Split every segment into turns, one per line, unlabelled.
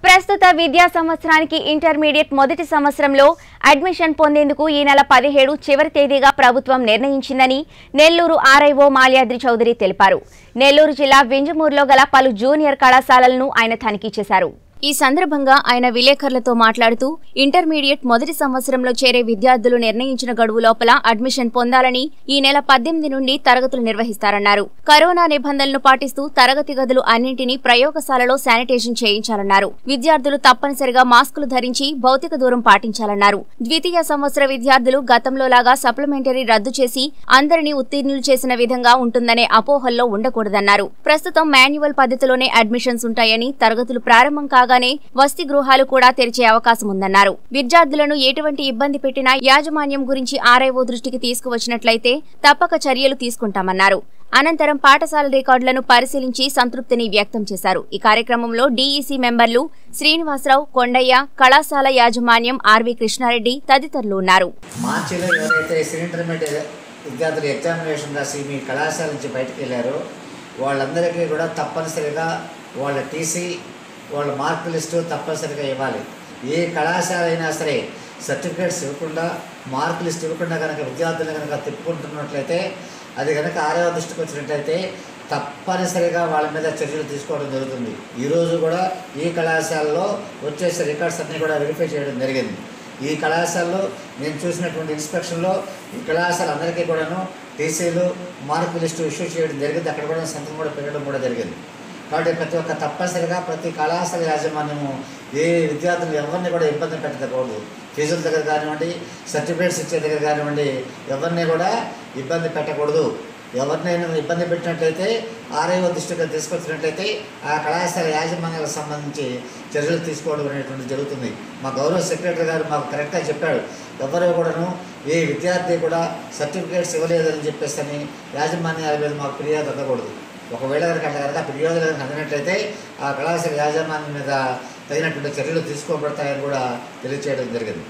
ప్రస్తుత విద్యా సంవత్సరానికి ఇంటర్మీడియట్ మొదటి సంవత్సరంలో అడ్మిషన్ పొందేందుకు ఈ నెల పదిహేడు చివరి తేదీగా ప్రభుత్వం నిర్ణయించిందని నెల్లూరు ఆర్ఐఓ మాల్యాద్రి చౌదరి తెలిపారు నెల్లూరు జిల్లా వింజమూరులో గల పలు జూనియర్ కళాశాలలను ఆయన తనిఖీ చేశారు ఈ సందర్భంగా ఆయన విలేకరులతో మాట్లాడుతూ ఇంటర్మీడియట్ మొదటి సంవత్సరంలో చేరే విద్యార్థులు నిర్ణయించిన గడువు లోపల అడ్మిషన్ పొందాలని ఈ నెల పద్దెనిమిది నుండి తరగతులు నిర్వహిస్తారన్నారు కరోనా నిబంధనలను పాటిస్తూ తరగతి గదులు అన్నింటినీ ప్రయోగశాలలో శానిటేషన్ చేయించాలన్నారు విద్యార్థులు తప్పనిసరిగా మాస్కులు ధరించి భౌతిక దూరం పాటించాలన్నారు ద్వితీయ సంవత్సర విద్యార్థులు గతంలో లాగా సప్లిమెంటరీ రద్దు చేసి అందరినీ ఉత్తీర్ణులు చేసిన విధంగా ఉంటుందనే అపోహల్లో ఉండకూడదన్నారు ప్రస్తుతం మాన్యువల్ పద్ధతిలోనే అడ్మిషన్స్ ఉంటాయని తరగతులు ప్రారంభం కాగానే వసతి గృహాలు కూడా తెరిచే అవకాశం ఉందన్నారు విద్యార్థులను ఎటువంటి ఇబ్బంది పెట్టినా యాజమాన్యం గురించి ఆర్ఐఓ దృష్టికి తీసుకువచ్చినట్లయితే తప్పక చర్యలు తీసుకుంటామన్నారు అనంతరం పాఠశాల రికార్డులను పరిశీలించి సంతృప్తిని వ్యక్తం చేశారు ఈ కార్యక్రమంలో డీఈసీ మెంబర్లు శ్రీనివాసరావు కొండయ్య కళాశాల యాజమాన్యం ఆర్వి కృష్ణారెడ్డి తదితరులు ఉన్నారు
మార్చిలో ఎవరైతే ఇంటర్మీడియట్ విద్యార్థులు ఎగ్జామినేషన్ రాసి మీ కళాశాల నుంచి బయటకు వెళ్ళారో వాళ్ళందరికీ కూడా తప్పనిసరిగా వాళ్ళ టీసీ వాళ్ళ మార్క్ లిస్టు తప్పనిసరిగా ఇవ్వాలి ఏ కళాశాల అయినా సరే సర్టిఫికేట్స్ ఇవ్వకుండా మార్క్ లిస్ట్ ఇవ్వకుండా కనుక విద్యార్థులను కనుక తిప్పుకుంటున్నట్లయితే అది కనుక ఆరవ దృష్టికి వచ్చినట్లయితే తప్పనిసరిగా వాళ్ళ మీద చర్యలు తీసుకోవడం జరుగుతుంది ఈరోజు కూడా ఈ కళాశాలలో వచ్చేసే రికార్డ్స్ అన్నీ కూడా వెరిఫై చేయడం జరిగింది ఈ కళాశాలలో నేను చూసినటువంటి ఇన్స్పెక్షన్లో ఈ కళాశాల అందరికీ కూడాను టీసీలు మార్క్ లిస్టు ఇష్యూ చేయడం జరిగింది అక్కడ కూడా సంతకం కూడా పెట్టడం కూడా జరిగింది కాబట్టి ప్రతి ఒక్క తప్పనిసరిగా ప్రతి కళాశాల యాజమాన్యము ఏ విద్యార్థులు ఎవరిని కూడా ఇబ్బంది పెట్టకూడదు ఫీజుల దగ్గర కానివ్వండి సర్టిఫికేట్స్ ఇచ్చే దగ్గర కానివ్వండి ఎవరిని కూడా ఇబ్బంది పెట్టకూడదు ఎవరినైనా ఇబ్బంది పెట్టినట్లయితే ఆర్ఐఓ దృష్టికి తీసుకొచ్చినట్లయితే ఆ కళాశాల యాజమాన్యాలకు సంబంధించి చర్యలు తీసుకోవడం అనేటువంటి జరుగుతుంది మా గౌరవ సెక్రటరీ గారు మాకు కరెక్ట్గా చెప్పాడు ఎవరు కూడాను ఏ విద్యార్థి కూడా సర్టిఫికేట్స్ ఇవ్వలేదని చెప్పేసి అని యాజమాన్యాల మీద మాకు ఫిర్యాదు అందకూడదు ఒకవేళ కనుక అట్లా కనుక ఫిర్యాదు కనుక అందినట్లయితే ఆ కళాశాల యాజమాన్యం మీద తగినటువంటి చర్యలు తీసుకోబడతాయని కూడా తెలియచేయడం జరిగింది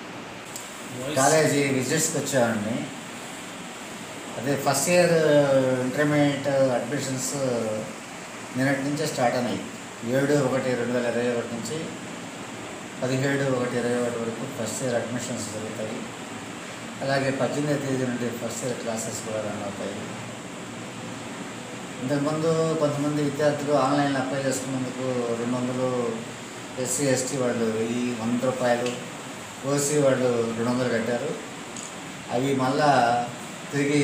కాలేజీ విజిట్స్కి వచ్చామండి అదే ఫస్ట్ ఇయర్ ఇంటర్మీడియట్ అడ్మిషన్స్ నిన్నటి నుంచే స్టార్ట్ అయినాయి ఏడు ఒకటి రెండు వేల ఇరవై ఒకటి నుంచి పదిహేడు ఒకటి ఇరవై ఒకటి వరకు ఫస్ట్ ఇయర్ అడ్మిషన్స్ జరుగుతాయి అలాగే పద్దెనిమిది తేదీ నుండి ఫస్ట్ ఇయర్ క్లాసెస్ కూడా రన్ అవుతాయి ఇంతకుముందు కొంతమంది విద్యార్థులు ఆన్లైన్లో అప్లై చేసుకున్నందుకు రెండు వందలు ఎస్సీ ఎస్టీ వాళ్ళు వెయ్యి వంద రూపాయలు ఓసీ వాళ్ళు రెండు వందలు కట్టారు అవి మళ్ళా తిరిగి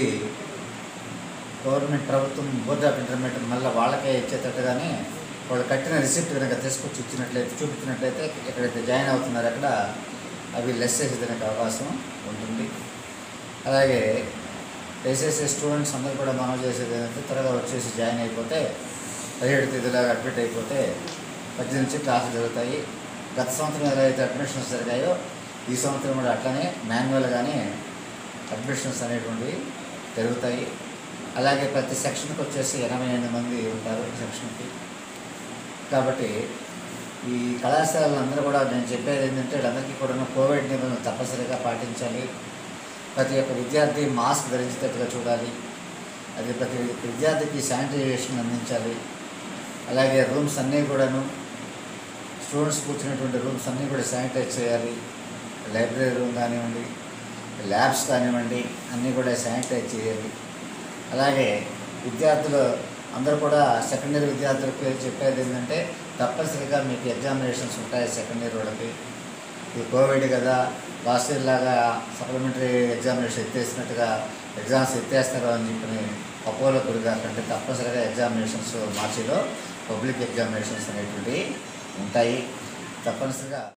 గవర్నమెంట్ ప్రభుత్వం బోర్డ్ ఆఫ్ ఇంటర్మీడియట్ మళ్ళీ వాళ్ళకే ఇచ్చేటట్టుగానే వాళ్ళు కట్టిన రిసిప్ట్ కనుక తీసుకొచ్చి ఇచ్చినట్లయితే చూపించినట్లయితే ఎక్కడైతే జాయిన్ అవుతున్నారో అక్కడ అవి లెస్ చేసేదానికి అవకాశం ఉంటుంది అలాగే వేసేసే స్టూడెంట్స్ అందరూ కూడా మనం చేసేది ఏంటంటే త్వరగా వచ్చేసి జాయిన్ అయిపోతే పదిహేడు తేదీలాగా అడ్మిట్ అయిపోతే పద్దెనిమిది నుంచి క్లాసులు జరుగుతాయి గత సంవత్సరం ఎలా అయితే అడ్మిషన్స్ జరిగాయో ఈ సంవత్సరం కూడా అట్లనే మాన్యువల్గానే అడ్మిషన్స్ అనేటువంటివి జరుగుతాయి అలాగే ప్రతి సెక్షన్కి వచ్చేసి ఎనభై ఎనిమిది మంది ఉంటారు సెక్షన్కి కాబట్టి ఈ కళాశాలలు అందరూ కూడా నేను చెప్పేది ఏంటంటే వీళ్ళందరికీ కూడా కోవిడ్ నిబంధనలు తప్పనిసరిగా పాటించాలి ప్రతి ఒక్క విద్యార్థి మాస్క్ ధరించేటట్టుగా చూడాలి అది ప్రతి విద్యార్థికి శానిటైజేషన్ అందించాలి అలాగే రూమ్స్ అన్నీ కూడాను స్టూడెంట్స్ కూర్చున్నటువంటి రూమ్స్ అన్నీ కూడా శానిటైజ్ చేయాలి లైబ్రరీ రూమ్ కానివ్వండి ల్యాబ్స్ కానివ్వండి అన్నీ కూడా శానిటైజ్ చేయాలి అలాగే విద్యార్థులు అందరూ కూడా సెకండ్ ఇయర్ విద్యార్థులకు చెప్పేది ఏంటంటే తప్పనిసరిగా మీకు ఎగ్జామినేషన్స్ ఉంటాయి సెకండ్ ఇయర్ వాళ్ళకి ఇది కోవిడ్ కదా లాస్ట్ ఇయర్ లాగా సప్లిమెంటరీ ఎగ్జామినేషన్ ఎత్తేసినట్టుగా ఎగ్జామ్స్ ఎత్తేస్తారు అని చెప్పి అపోలో గురి కాకంటే తప్పనిసరిగా ఎగ్జామినేషన్స్ మార్చిలో పబ్లిక్ ఎగ్జామినేషన్స్ అనేటువంటివి ఉంటాయి తప్పనిసరిగా